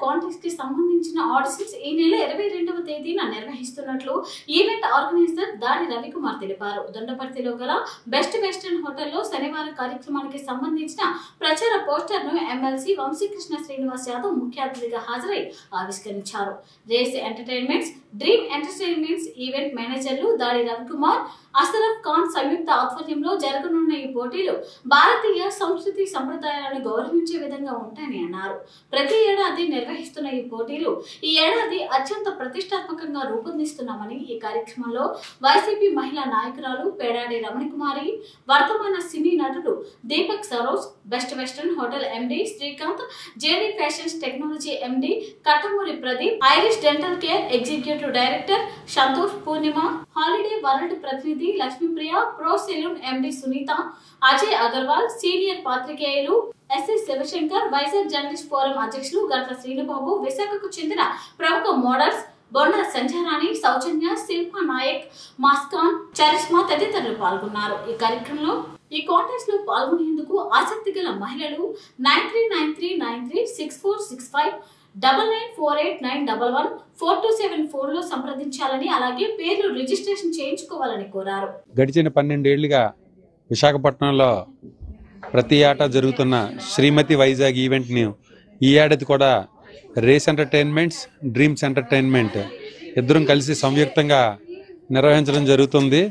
contest కి సంబంధించిన auditions ఈ నెల ఇరవై రెండవ తేదీన నిర్వహిస్తున్నట్లు ఈవెంట్ ఆర్గనైజర్ దాడి రవికుమార్ తెలిపారు దొండపర్తిలో గల బెస్ట్ వెస్టర్న్ హోటల్లో శనివారం కార్యక్రమానికి సంబంధించిన ప్రచార పోస్టర్ ను ఎమ్మెల్సీ వంశీకృష్ణ శ్రీనివాస్ యాదవ్ ముఖ్య అతిథిగా హాజరై ఆవిష్కరించారు race entertainments dream entertainments event మేనేజర్లు దాడి రవికుమార్ అసరఫ్ ఖాన్ సంయుక్త ఆధ్వర్యంలో జరగనున్న ఈ పోటీలు భారతీయ సంస్కృతి సంప్రదాయాలను గౌరవించే విధంగా ఉంటాయని అన్నారు ప్రతి ఏడాది నిర్వహిస్తున్న ఈ పోటీలు ఈ ఏడాది అత్యంత ప్రతిష్టాత్మకంగా రూపొందిస్తున్నామని ఈ కార్యక్రమంలో వైసీపీ మహిళా నాయకురాలు పేడాడి రమణకుమారి వర్తమాన సినీ నటుడు Deepak Saroj best western hotel MD Srikanth JD fashions technology MD Kattamuri Pradeep Irish dental care executive director Santosh Purnima holiday world ప్రతినిధి Lakshmipriya pro salon MD Sunitha Ajay Agarwal senior పాత్రికేయులు SS Sivasankar Vizag journalist forum అధ్యక్షులు గంట్ల శ్రీనుబాబు విశాఖకు చెందిన ప్రముఖ మోడల్స్ బొండ సంజయరాణి సౌజన్య శిల్ప నాయక్ మాస్కాన్ చరిష్మా తదితరులు పాల్గొన్నారు ఈ కార్యక్రమంలో ఈ కాంటెస్ట్ లో పాల్గొనేందుకు ఆసక్తి గల మహిళలు nine three nine three nine three six four six five double nine four eight nine double one four two seven four లో సంప్రదించాలని అలాగే పేర్లు రిజిస్ట్రేషన్ చేయించుకోవాలని కోరారు గడిచిన పన్నెండేళ్లుగా విశాఖపట్నంలో ప్రతి ఏటా జరుగుతున్న శ్రీమతి వైజాగ్ ఈవెంట్ని ఈ ఏడాది కూడా రేస్ ఎంటర్టైన్మెంట్స్ డ్రీమ్స్ ఎంటర్టైన్మెంట్ ఇద్దరం కలిసి సంయుక్తంగా నిర్వహించడం జరుగుతుంది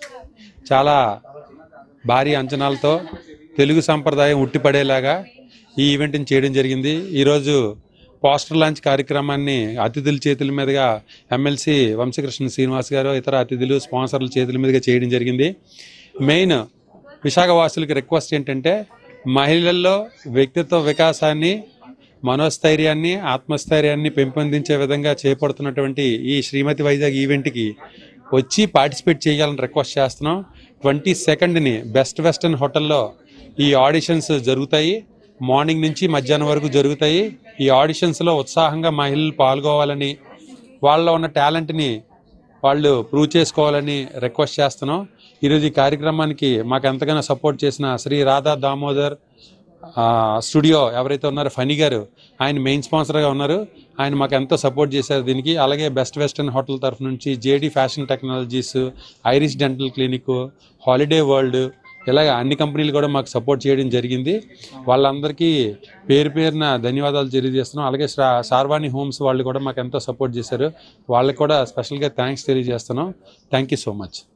చాలా భారీ అంచనాలతో తెలుగు సంప్రదాయం ఉట్టిపడేలాగా ఈ ఈవెంట్ని చేయడం జరిగింది ఈరోజు పోస్టర్ లాంచ్ కార్యక్రమాన్ని అతిథుల చేతుల మీదుగా ఎమ్మెల్సీ వంశకృష్ణ శ్రీనివాస్ గారు ఇతర అతిథులు స్పాన్సర్ల చేతుల మీదుగా చేయడం జరిగింది మెయిన్ విశాఖ వాసులకి రిక్వెస్ట్ ఏంటంటే మహిళల్లో వ్యక్తిత్వ వికాసాన్ని మనోస్థైర్యాన్ని ఆత్మస్థైర్యాన్ని పెంపొందించే విధంగా చేపడుతున్నటువంటి ఈ శ్రీమతి వైజాగ్ ఈవెంట్కి వచ్చి పార్టిసిపేట్ చేయాలని రిక్వెస్ట్ చేస్తున్నాం ట్వంటీ సెకండ్ని బెస్ట్ వెస్టర్న్ హోటల్లో ఈ ఆడిషన్స్ జరుగుతాయి మార్నింగ్ నుంచి మధ్యాహ్నం వరకు జరుగుతాయి ఈ ఆడిషన్స్లో ఉత్సాహంగా మహిళలు పాల్గొవాలని వాళ్ళలో ఉన్న టాలెంట్ని వాళ్ళు ప్రూవ్ చేసుకోవాలని రిక్వెస్ట్ చేస్తున్నాం ఈరోజు ఈ కార్యక్రమానికి మాకు ఎంతగానో సపోర్ట్ చేసిన శ్రీ రాధా దామోదర్ ఆ, స్టూడియో ఎవరైతే ఉన్నారో ఫనీ గారు ఆయన మెయిన్ స్పాన్సర్గా ఉన్నారు ఆయన మాకు ఎంతో సపోర్ట్ చేశారు దీనికి అలాగే బెస్ట్ వెస్టర్న్ హోటల్ తరఫు నుంచి JD fashion technologies Irish dental clinic holiday world ఇలాగ అన్ని కంపెనీలు కూడా మాకు సపోర్ట్ చేయడం జరిగింది వాళ్ళందరికీ పేరు పేరున ధన్యవాదాలు తెలియజేస్తున్నాం అలాగే శా- సార్వాణి హోమ్స్ వాళ్ళు కూడా మాకు ఎంతో సపోర్ట్ చేశారు వాళ్ళకి కూడా స్పెషల్గా థ్యాంక్స్ తెలియజేస్తున్నాం థ్యాంక్ యూ సో మచ్